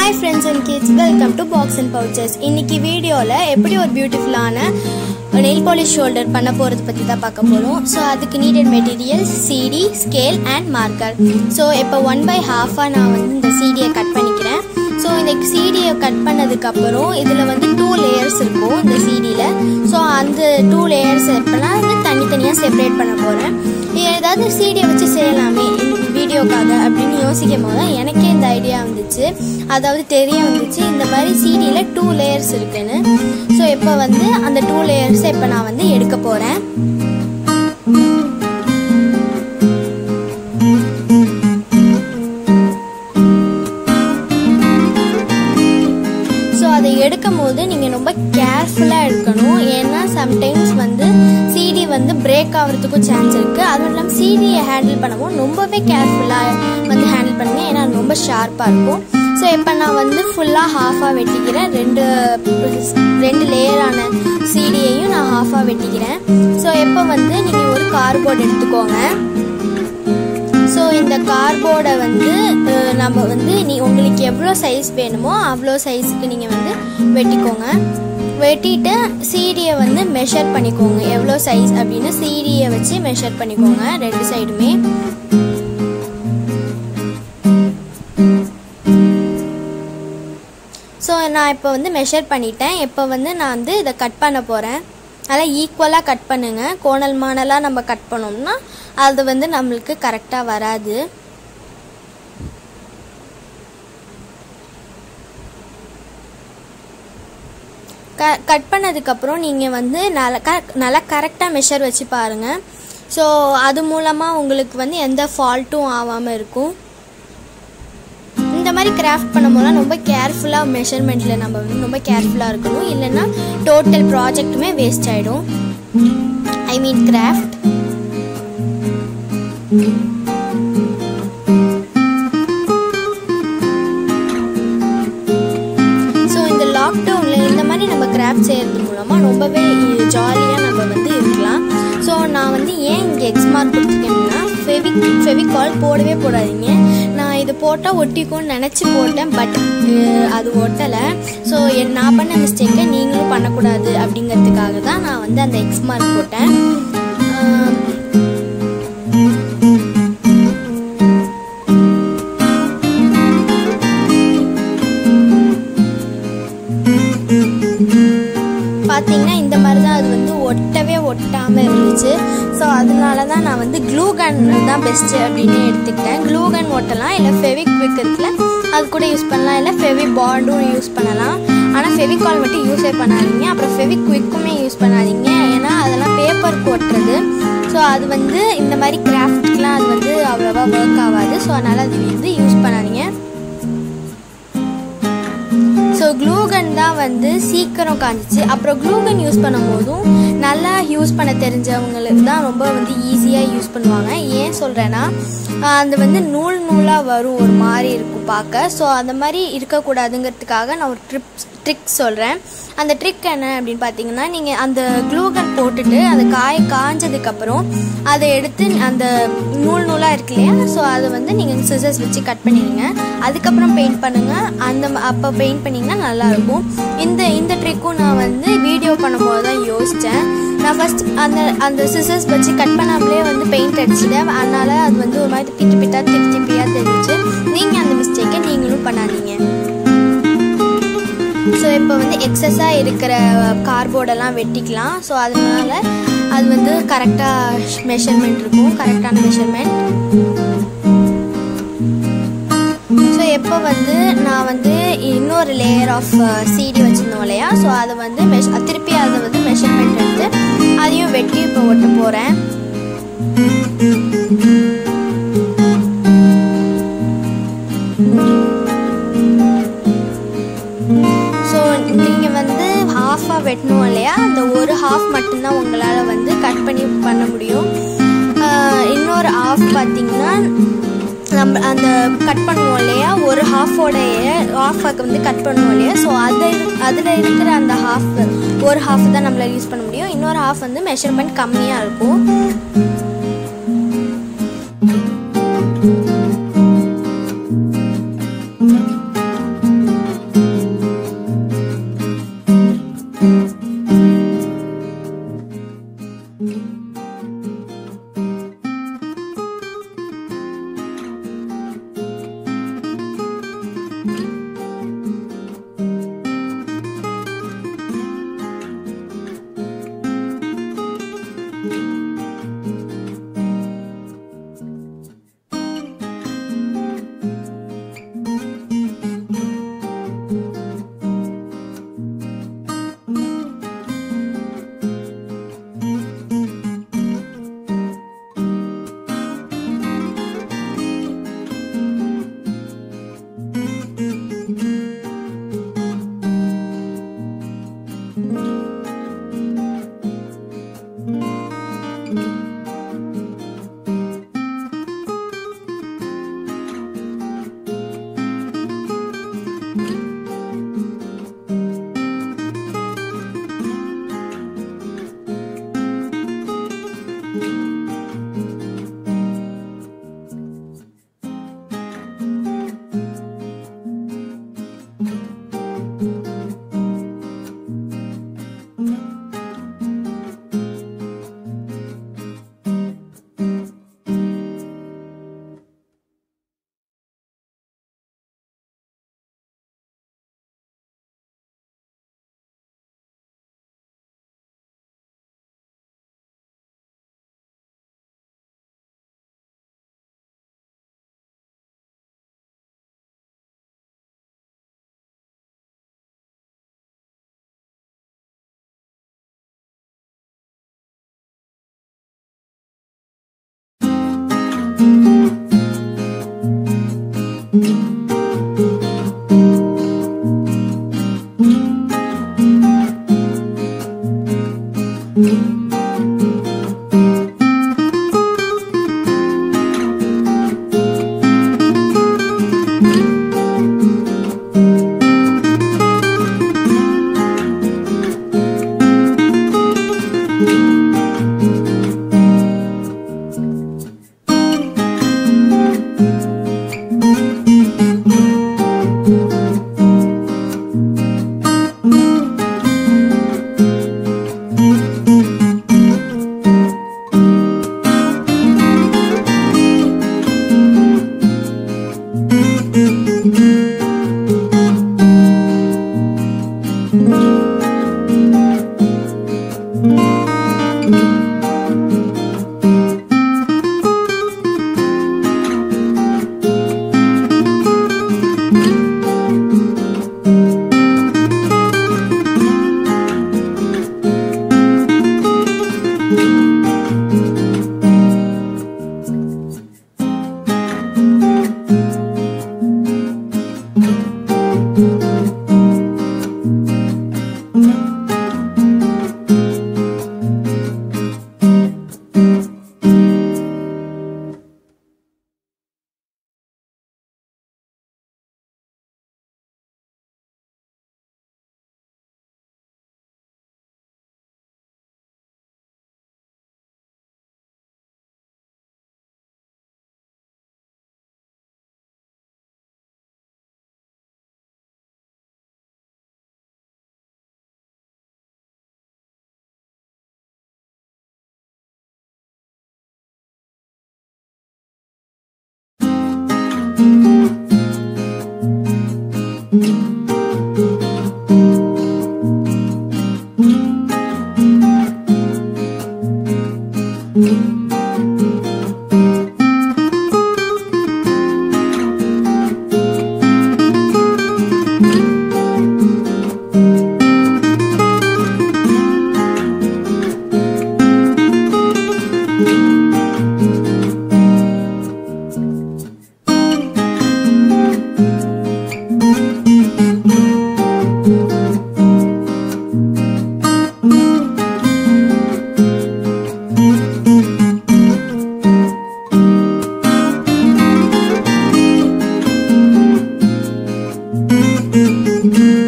hi friends and kids welcome to box and pouches இன்னைக்கு வீடியோவில் எப்படி ஒரு பியூட்டிஃபுல்லான நெயில் பாலிஷ் ஷோல்டர் பண்ண போகிறது பற்றி தான் பார்க்க போகிறோம் ஸோ அதுக்கு needed materials CD scale and marker so இப்போ ஒன் பை ஹாஃபாக நான் வந்து இந்த சிடியை கட் பண்ணிக்கிறேன் ஸோ இந்த சிடியை கட் பண்ணதுக்கப்புறம் இதில் வந்து டூ லேயர்ஸ் இருக்கும் இந்த சிடியில் ஸோ அந்த டூ லேயர்ஸ் எப்போலாம் வந்து தனித்தனியாக செப்பரேட் பண்ண போகிறேன் ஏதாவது சிடியை வச்சு செய்யலாமே வீடியோக்காக அப்படின்னு யோசிக்கும் போது தான் எனக்கே இந்த ஐடியா வந்துச்சு அதாவது தெரிய வந்துச்சு இந்த மாதிரி சிடியில் டூ லேயர்ஸ் இருக்குன்னு ஸோ இப்போ வந்து அந்த டூ லேயர்ஸை இப்போ நான் வந்து எடுக்க போகிறேன் ஸோ அதை எடுக்கும் போது நீங்கள் ரொம்ப கேர்ஃபுல்லாக எடுக்கணும் ஏன்னா சம்டைம்ஸ் வந்து சிடி வந்து பிரேக் ஆகிறதுக்கும் சான்ஸ் இருக்குது அதுவும் இல்லாமல் சிடியை ஹேண்டில் பண்ணவும் ரொம்பவே கேர்ஃபுல்லாக வந்து ஹேண்டில் பண்ணுங்க ஏன்னா அது ரொம்ப ஷார்ப்பாக இருக்கும் ஸோ இப்போ நான் வந்து ஃபுல்லாக ஹாஃபாக வெட்டிக்கிறேன் ரெண்டு ரெண்டு லேயரான சிடியையும் நான் ஹாஃபாக வெட்டிக்கிறேன் ஸோ இப்போ வந்து நீங்கள் ஒரு கார்போர்ட் எடுத்துக்கோங்க ஸோ இந்த கார்போர்டை வந்து அஹ், நம்ம வந்து நீ உங்களுக்கு எவ்வளோ சைஸ் வேணுமோ அவ்வளோ சைஸுக்கு நீங்கள் வந்து வெட்டிக்கோங்க வெட்டிட்டு சீடியை வந்து மெஷர் பண்ணிக்கோங்க எவ்வளோ சைஸ் அப்படின்னு சீடியை வச்சு மெஷர் பண்ணிக்கோங்க ரெண்டு சைடுமே ஸோ நான் இப்போ வந்து மெஷர் பண்ணிட்டேன் இப்போ வந்து நான் வந்து இதை கட் பண்ண போகிறேன் அதெல்லாம் ஈக்குவலாக கட் பண்ணுங்க கோணல் மானலாக நம்ம கட் பண்ணோம்னா அது வந்து நம்மளுக்கு கரெக்டாக வராது க கட் பண்ணதுக்கப்புறம் நீங்கள் வந்து நல்லா க நல்லா கரெக்டாக மெஷர் வச்சு பாருங்கள் ஸோ அது மூலமாக உங்களுக்கு வந்து எந்த ஃபால்ட்டும் ஆகாமல் இருக்கும் இந்த மாதிரி கிராஃப்ட் பண்ணும்போது ரொம்ப கேர்ஃபுல்லாக மெஷர்மெண்ட்டில் நம்ம வந்து ரொம்ப கேர்ஃபுல்லாக இருக்கணும் இல்லைன்னா டோட்டல் ப்ராஜெக்ட்டுமே வேஸ்ட் ஆகிடும் ஐ மீன் கிராஃப்ட் ஸோ இந்த லாக்டவுனில் இந்த மாதிரி நம்ம கிராஃப்ட் செய்கிறது மூலமாக ரொம்பவே ஜாலியாக நம்ம வந்து இருக்கலாம் ஸோ நான் வந்து ஏன் இங்கே எக்ஸ் மார்க் கொடுத்துருக்கேன்னா ஃபெவிக் ஃபெவிகால் போடவே போடாதீங்க நான் இது போட்டால் ஒட்டிக்கும்னு நினச்சி போட்டேன் பட் அது ஒட்டலை ஸோ நான் பண்ண மிஸ்டேக்கை நீங்களும் பண்ணக்கூடாது அப்படிங்கிறதுக்காக தான் நான் வந்து அந்த எக்ஸ் மார்க் போட்டேன் ஆம், பார்த்தீங்கன்னா இந்த மாதிரி தான் அது வந்து ஒட்டவே ஒட்டாமல் இருந்துச்சு ஸோ அதனால தான் நான் வந்து க்ளூ கன் தான் பெஸ்ட்டு அப்படின்னு எடுத்துக்கிட்டேன் க்ளூ கன் ஒட்டலாம் இல்லை ஃபெவிக் குவிக் இருக்குல்ல அது கூட யூஸ் பண்ணலாம் இல்லை ஃபெவி பாண்டும் யூஸ் பண்ணலாம் ஆனால் ஃபெவிகால் மட்டும் யூஸே பண்ணாதீங்க அப்புறம் ஃபெவிக் குவிக்குமே யூஸ் பண்ணாதீங்க ஏன்னா அதெல்லாம் பேப்பருக்கு ஒட்டுறது ஸோ அது வந்து இந்த மாதிரி கிராஃப்ட்லாம் அது வந்து அவ்வளோவா ஒர்க் ஆகாது ஸோ அதனால் அது வந்து யூஸ் பண்ணாதீங்க ஸோ க்ளூகன் தான் வந்து சீக்கிரம் காஞ்சிச்சு அப்புறம் க்ளூகன் யூஸ் பண்ணும்போதும் நல்லா யூஸ் பண்ண தெரிஞ்சவங்களுக்கு தான் ரொம்ப வந்து ஈஸியாக யூஸ் பண்ணுவாங்க ஏன் சொல்கிறேன்னா அது வந்து நூல் நூலாக வரும் ஒரு மாதிரி இருக்கும் பார்க்க ஸோ அந்த மாதிரி இருக்கக்கூடாதுங்கிறதுக்காக நான் ஒரு ட்ரிப்ஸ் ட்ரிக் சொல்கிறேன் அந்த ட்ரிக் என்ன அப்படின்னு பார்த்தீங்கன்னா நீங்கள் அந்த க்ளூகன் போட்டுட்டு அந்த காய காஞ்சதுக்கப்புறம் அதை எடுத்து அந்த நூல் நூலாக இருக்கு இல்லையா ஸோ அதை வந்து நீங்கள் சிசர்ஸ் வச்சு கட் பண்ணிடுங்க அதுக்கப்புறம் பெயிண்ட் பண்ணுங்கள் அந்த ம- அப்போ பெயிண்ட் பண்ணிங்கன்னா நல்லாயிருக்கும் இந்த இந்த ட்ரிக்கும் நான் வந்து வீடியோ பண்ணும்போது தான் யோசித்தேன் நான் ஃபஸ்ட் அந்த அந்த சிசர்ஸ் வச்சு கட் பண்ணாமலே வந்து பெயிண்ட் அடிச்சிட்டேன் அதனால் அது வந்து ஒரு மாதிரி பிட்டு பிட்டா திப்பி திப்பியாக தெரிஞ்சு நீங்கள் அந்த மிஸ்டேக்கை நீங்களும் பண்ணாதீங்க ஸோ இப்போ வந்து எக்ஸஸாக இருக்கிற கார்போர்டெல்லாம் வெட்டிக்கலாம் ஸோ அதனால அது வந்து கரெக்டாக மெஷர்மெண்ட் இருக்கும் கரெக்டான மெஷர்மெண்ட் ஸோ எப்போ வந்து நான் வந்து இன்னொரு லேயர் ஆஃப் சிடி வச்சுருந்தோம் இல்லையா ஸோ அதை வந்து மெஷ் திருப்பி அதை வந்து மெஷர்மெண்ட் எடுத்து அதையும் வெட்டி இப்போ ஒட்ட போகிறேன் ஸோ நீங்கள் வந்து ஹாஃபாக வெட்டணும் இல்லையா அந்த ஒரு ஹாஃப் மட்டும்தான் உங்களால் வந்து கட் பண்ணி பண்ண முடியும் ஆஹ் இன்னொரு ஹாஃப் பார்த்தீங்கன்னா நம்ம அந்த கட் பண்ணுவோம் இல்லையா ஒரு ஹாஃபோடைய ஹாஃபாக்கு வந்து கட் பண்ணுவோம் இல்லையா ஸோ அது அதில் இருக்கிற அந்த ஹாஃப் ஒரு ஹாஃப் தான் நம்மளால் யூஸ் பண்ண முடியும் இன்னொரு ஹாஃப் வந்து மெஷர்மெண்ட் கம்மியாக இருக்கும் thank you